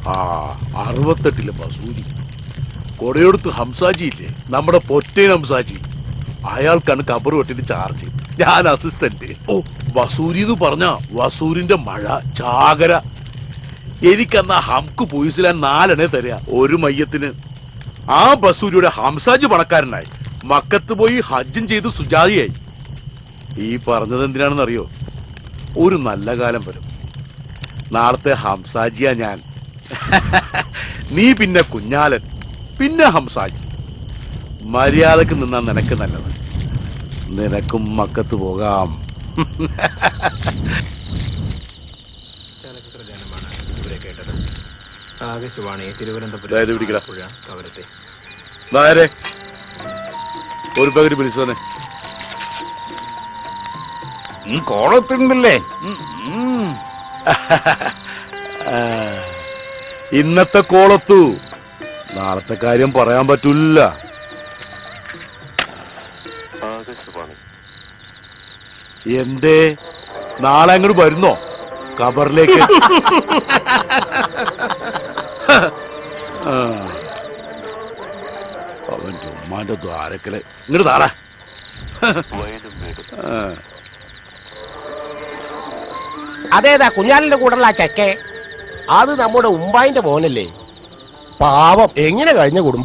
ആ അറുപത്തെട്ടിലെ ബസൂരി കൊടയെടുത്ത് ഹംസാജി ഇല്ലേ നമ്മുടെ പൊറ്റേൻ ഹംസാജി അയാൾക്കാണ് കബർ വെട്ടിന് ചാർജ് ഞാൻ അസിസ്റ്റന്റ് ഓ വസൂരി എന്ന് പറഞ്ഞ വസൂരിന്റെ മഴ ചാകര എനിക്കന്നാ ഹംക്ക് പോയിസിലാൻ നാലെണ്ണേ തരിക ഒരു മയ്യത്തിന് ആ ബസൂരിയുടെ ഹംസാജി പണക്കാരനായി മക്കത്ത് പോയി ഹജ്ജും ചെയ്ത് സുജാതിയായി ഈ പറഞ്ഞത് എന്തിനാണെന്നറിയോ ഒരു നല്ല കാലം വരും നാളത്തെ ഹംസാജിയാ ഞാൻ നീ പിന്നെ കുഞ്ഞാലൻ പിന്നെ ഹംസാജി മര്യാദക്ക് നിന്നാ നിനക്ക് നല്ലത് നിനക്കും മക്കത്ത് പോകാം ചലച്ചിത്ര ഗാനമാണ് ഇതുവരെ കേട്ടത് ആകാശവാണി തിരുവനന്തപുരം ദാ ഇത് പിടിക്കടാ. ആലപ്പുഴ കവരത്തെ നേരെ ഒരു പകരി വിളിച്ചതന്നെ കോളത്തുണ്ടല്ലേ ഇന്നത്തെ കോളത്തു നാളത്തെ കാര്യം പറയാൻ പറ്റൂല എന്തേ നാളെ അങ്ങോട്ട് വരുന്നോ ഖബറിലേക്ക് ആ. അവൻ ചുമ്മാന്റെ ദ്വാരക്കല് ഇങ്ങോട്ട് താടാ ആ. അതേതാ കുഞ്ഞാലിന്റെ കൂടെയുള്ള ആ ചെക്കെ അത് നമ്മുടെ ഉമ്പായിന്റെ മോനല്ലേ പാവം എങ്ങനെ കഴിഞ്ഞ കുടുംബ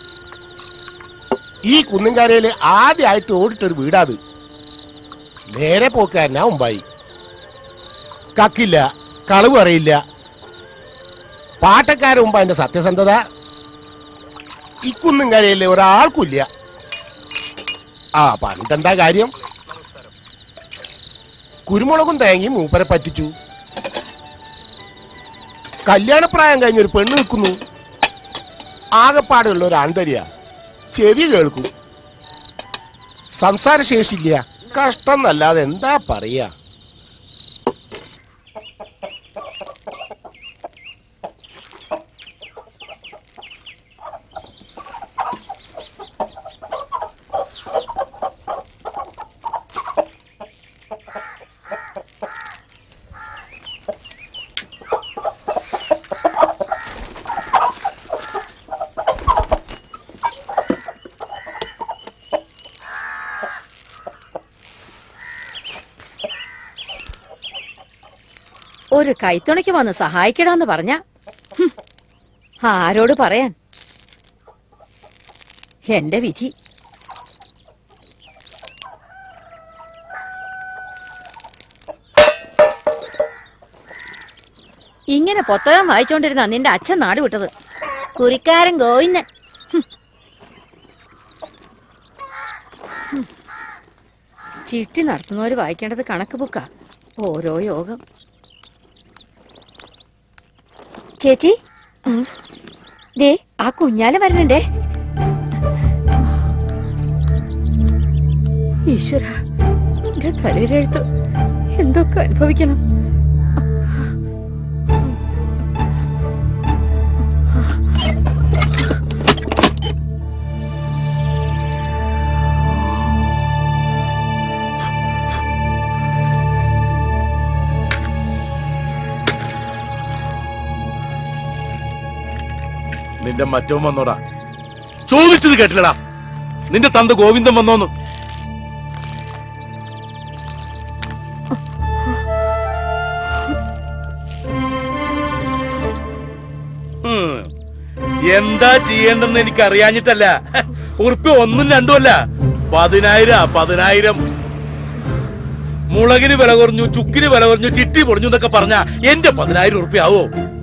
ഈ കുന്നുംകാരയില് ആദ്യമായിട്ട് ഓടിട്ടൊരു വീടാത് നേരെ പോക്കാരനാ ഉമ്പായി കക്കില്ല കളവ് അറിയില്ല പാട്ടക്കാരൻ ഉമ്പായിന്റെ സത്യസന്ധത ഈ കുന്നുംകാരയില് ഒരാൾക്കുമില്ല ആ പണ്ടെന്താ കാര്യം കുരുമുളകും തേങ്ങയും മൂപ്പരെ പറ്റിച്ചു കല്യാണപ്രായം കഴിഞ്ഞ ഒരു പെണ്ണ് നിൽക്കുന്നു ആകപ്പാടുള്ള ഒരു ആന്തര്യ ചെവി കേൾക്കും സംസാരശേഷിയില്ല കഷ്ടം എന്നല്ലാതെ എന്താ പറയാ ഒരു കൈത്തുണയ്ക്ക് വന്ന് സഹായിക്കടാന്ന് പറഞ്ഞ ഹും, ആരോട് പറയാൻ എന്റെ വിധി ഇങ്ങനെ പുസ്തകം വായിച്ചോണ്ടിരുന്ന നിന്റെ അച്ഛൻ നാട് വിട്ടത് കുറിക്കാരൻ ഗോവിന്ദൻ ഹും. ഹും. ചിട്ടി നടത്തുന്നവര് വായിക്കേണ്ടത് കണക്ക് ബുക്കാ ഓരോ യോഗം ചേച്ചി ദേ ആ കുഞ്ഞാല വരണണ്ടേ ഈശ്വര എന്റെ തലയിലെഴുത്ത് എന്തൊക്കെ അനുഭവിക്കണം നിന്റെ മറ്റവൻ വന്നോടാ ചോദിച്ചത് കേട്ടില്ലടാ നിന്റെ തന്ത ഗോവിന്ദൻ വന്നോന്ന് ഉം. എന്താ ചെയ്യേണ്ടെന്ന് എനിക്ക് അറിയാഞ്ഞിട്ടല്ല ഉറുപ്പി ഒന്നും രണ്ടും അല്ല പതിനായിരം പതിനായിരം മുളകിന് വില കുറഞ്ഞു ചുക്കിന് വില കുറഞ്ഞു ചിട്ടി പൊടിഞ്ഞു എന്നൊക്കെ പറഞ്ഞ എന്റെ പതിനായിരം ഉറുപ്പി ആവോ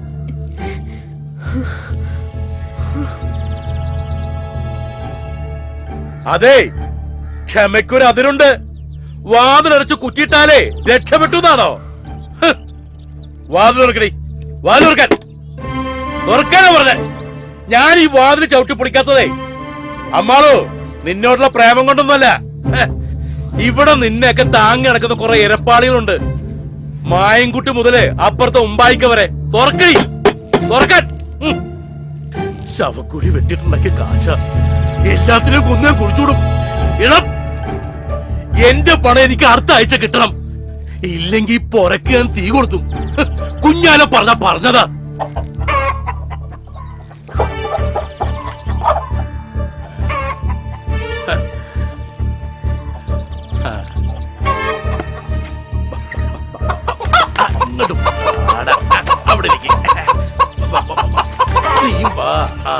അതെ ക്ഷമയ്ക്കൊരു അതിരുണ്ട് വാതിലടച്ച് കുറ്റിയിട്ടാലേ രക്ഷപ്പെട്ടു എന്നാണോ ഹ്. വാതിൽ തുറക്കണേ വാതിൽ തുറക്കാൻ തുറക്കാനാ പറഞ്ഞ ഞാൻ ഈ വാതിൽ ചവിട്ടി പൊളിക്കാത്തതേ അമ്മാളോ നിന്നോടുള്ള പ്രേമം കൊണ്ടൊന്നുമല്ല ഹ്. ഇവിടെ നിന്നെയൊക്കെ താങ്ങി നടക്കുന്ന കുറെ ഇരപ്പാളികളുണ്ട് മായൻകുട്ടി മുതല് അപ്പുറത്തെ ഉമ്പായിക്ക വരെ തുറക്കണി തുറക്കാൻ ഉം. ശവക്കുഴി വെട്ടിട്ടുണ്ടാക്കിയ കാശ എല്ലാത്തിനും കുന്നേ കുഴിച്ചൂടും ഇളം എന്റെ പണം എനിക്ക് അടുത്ത ആഴ്ച കിട്ടണം ഇല്ലെങ്കിൽ പൊറക്ക് ഞാൻ തീ കൊടുത്തു കുഞ്ഞാല പറഞ്ഞ പറഞ്ഞതാ വാ, വാ, വാ. നീയും വാ ആ.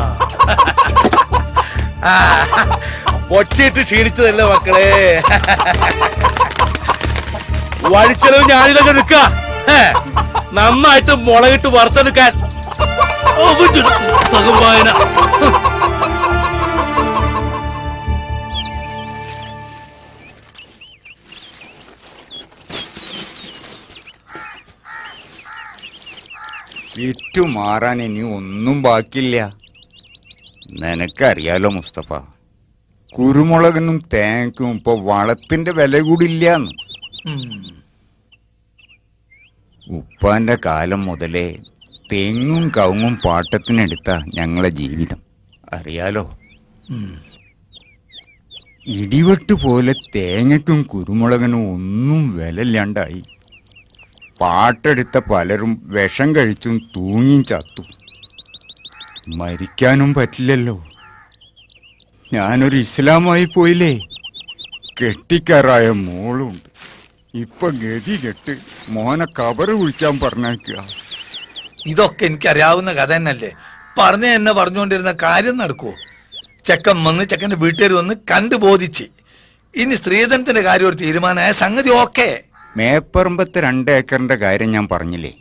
ആ, ഒച്ചയിട്ട് ക്ഷീണിച്ചതല്ലേ മക്കളെ വഴിച്ചെലവ് ഞാനിതൊക്കെ എടുക്ക നന്നായിട്ട് മുളകിട്ട് വറുത്തെടുക്കാൻ ഓ, വിട്ടു. പുസ്തകം വായന വിറ്റു മാറാൻ ഇനി ഒന്നും ബാക്കിയില്ല നിനക്കറിയാലോ മുസ്തഫ കുരുമുളകിനും തേങ്ങക്കും ഇപ്പൊ വളത്തിന്റെ വില കൂടില്ലാന്ന് ഉപ്പാന്റെ കാലം മുതലേ തെങ്ങും കവുങ്ങും പാട്ടത്തിനെടുത്ത ഞങ്ങളെ ജീവിതം അറിയാലോ ഇടിവെട്ട് പോലെ തേങ്ങയ്ക്കും കുരുമുളകിനും ഒന്നും വിലയില്ലാണ്ടായി പാട്ടെടുത്ത പലരും വിഷം കഴിച്ചും തൂങ്ങിയും ചത്തു മരിക്കാനും പറ്റില്ലല്ലോ ഞാനൊരു ഇസ്ലാമായി പോയില്ലേ കെട്ടിക്കാറായ മോളുണ്ട് ഇപ്പൊ ഗതി കെട്ട് മോനെ കബറ് കുഴിക്കാൻ പറഞ്ഞേക്കുക ഇതൊക്കെ എനിക്കറിയാവുന്ന കഥ തന്നെയല്ലേ പറഞ്ഞ എന്നെ പറഞ്ഞുകൊണ്ടിരുന്ന കാര്യം നടക്കുവോ ചെക്കൻ വന്ന് ചെക്കൻ്റെ വീട്ടുകാർ വന്ന് കണ്ടു ബോധിച്ച് ഇനി സ്ത്രീധനത്തിന്റെ കാര്യം ഒരു തീരുമാനമായ സംഗതി ഓക്കെ മേപ്പറമ്പത്തെ രണ്ട് ഏക്കറിന്റെ കാര്യം ഞാൻ പറഞ്ഞില്ലേ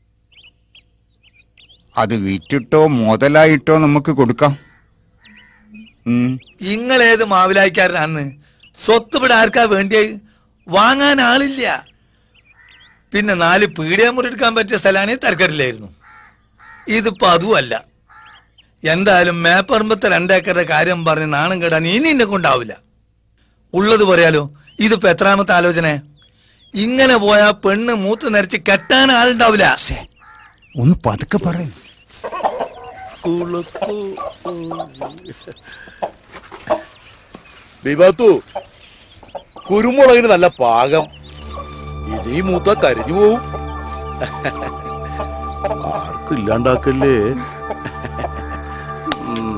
അത് വിറ്റിട്ടോ മുതലായിട്ടോ നമുക്ക് കൊടുക്കാം ഉം. ഇങ്ങളേത് മാവിലായിക്കാരനാന്ന് സ്വത്ത് ഇവിടെ ആർക്കാ വേണ്ടിയത് വാങ്ങാൻ ആളില്ല പിന്നെ നാല് പീടിയ മുറിയെടുക്കാൻ പറ്റിയ സ്ഥലമാണെങ്കിൽ തരക്കടില്ലായിരുന്നു ഇതിപ്പോ അതുമല്ല എന്തായാലും മേപ്പറമ്പത്തെ രണ്ടേക്കറുടെ കാര്യം പറഞ്ഞ് നാണം കേടാൻ ഇനി എന്നെ കൊണ്ടാവില്ല ഉള്ളത് പറയാലോ ഇതിപ്പോ എത്രാമത്തെ ആലോചന ഇങ്ങനെ പോയാ പെണ്ണ് മൂത്ത് നരച്ച് കെട്ടാൻ ആളുണ്ടാവില്ല ഒന്ന് പതുക്കെ പറയും ബിബാത്തു കുരുമുളകിന് നല്ല പാകം ഇനി മൂത്ത കരിഞ്ഞു പോവും ആർക്കും ഇല്ലാണ്ടാക്കല്ലേ ഉം.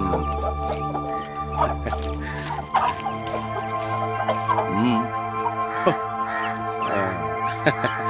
ഉം. ആ.